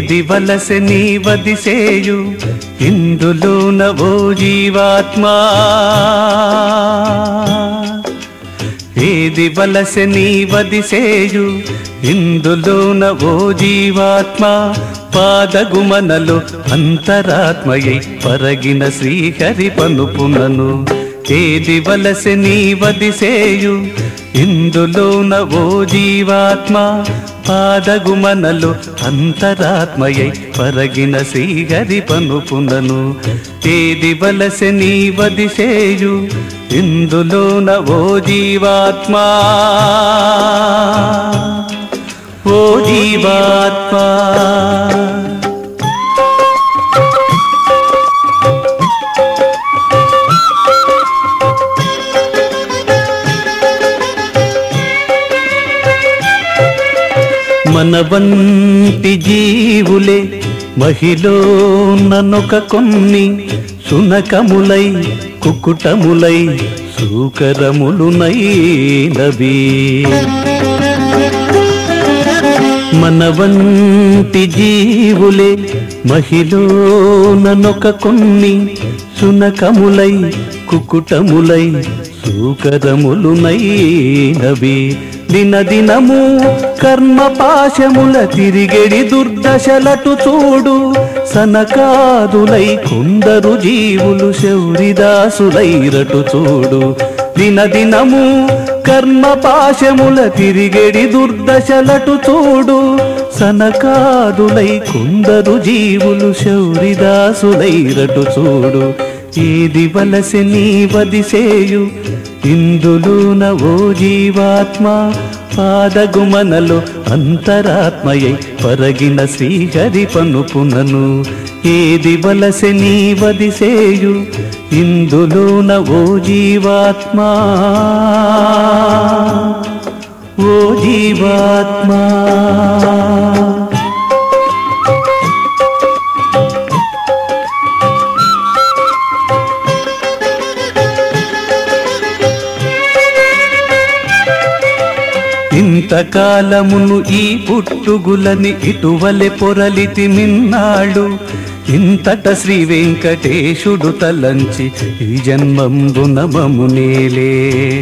ఏది వలసె నీ వదిసేయు ఇందులోన ఓ జీవాత్మా ఏది వలసె నీ వదిసేయు ఇందులోన ఓ జీవాత్మ పాదగుమనలు అంతరాత్మయై పరగిన శ్రీహరి పనుపునను ఏది వలసె నీ వదిసేయు ఇందులోన ఓ జీవాత్మ పాదగుమనలు అంతరాత్మయై పరగిన శ్రీహరి పనుపునను ఏది వలసె నీ వదిసేయు ఇందులోన ఓ జీవాత్మా ఓ జీవాత్మా మన వంటి జీవులే మహిలో ననొక కొన్ని సునకములై కుకుటములై సూకరములునైనవి మన వంటి జీవులే మహిలో ననొక కొన్ని సునకములై కుకుటములై సూకరములునైనవి దినదినము కర్మ పాశముల తిరిగెడి దుర్దశలటు చూడు సనకాదులై కొందరు జీవులు శౌరిదాసులైరటు చూడు దినదినము కర్మ పాశముల తిరిగెడి దుర్దశలటు చూడు సనకాదులై కొందరు జీవులు శౌరిదాసులైరటు చూడు ఏది వలసె నీ వదిసేయు ఇందులోన ఓ జీవాత్మ పాదగుమనలు అంతరాత్మయై పరగిన శ్రీహరి పనుపునను ఏది వలసె నీ వదిసేయు ఇందులోన ఓ జీవాత్మా ఓ జీవాత్మా ఇంతకాలమును ఈ పుట్టుగులని ఇటువలె పొరలితి మిన్నాడు ఇంతట శ్రీ వెంకటేశుడు తలంచి ఈ జన్మంబున మమునేలే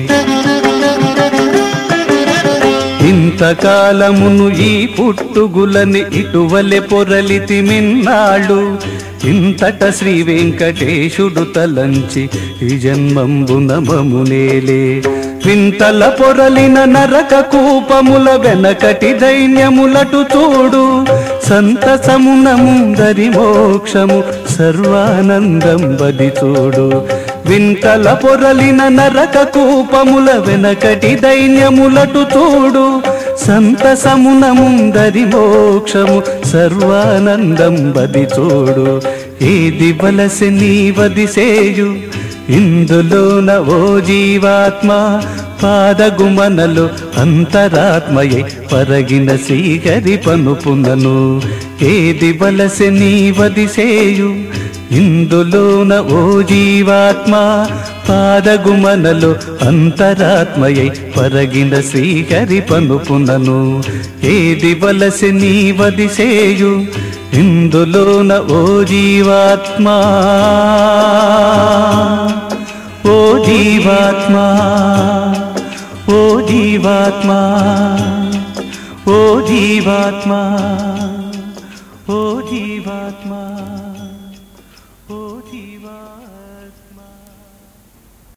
ఇంతకాలమును ఈ పుట్టుగులని ఇటువలె పొరలితి మిన్నాడు ఇంతట శ్రీ వెంకటేశుడు తలంచి ఈ జన్మంబున మమునేలే వింతల పొరలిన నరక కూపముల వెనకటి దైన్యములటు చూడు సంతసమున ముందరి మోక్షము సర్వానందం బది చూడు వింతల పొరలిన నరక కూపముల వెనకటి దైన్యములటు చూడు సంతసమున ముందరి మోక్షము సర్వానందం బది చూడు ఏది వలసి నీ వదిసేయు ఇందులోన ఓ జీవాత్మ పాదగుమనలు అంతరాత్మయే పరగిన శ్రీహరి పనుపునను ఏది వలసి నీ వదిసేయు ఇందులోన ఓ జీవాత్మ పాదగుమనలు అంతరాత్మయై పరగిన శ్రీహరి పనుపునను ఏది వలసి నీ వదిసేయు ఇందులోన ఓ జీవాత్మా ఓ జీవాత్మా ఓ జీవాత్మా ఓ జీవాత్మా ఓ జీవాత్మా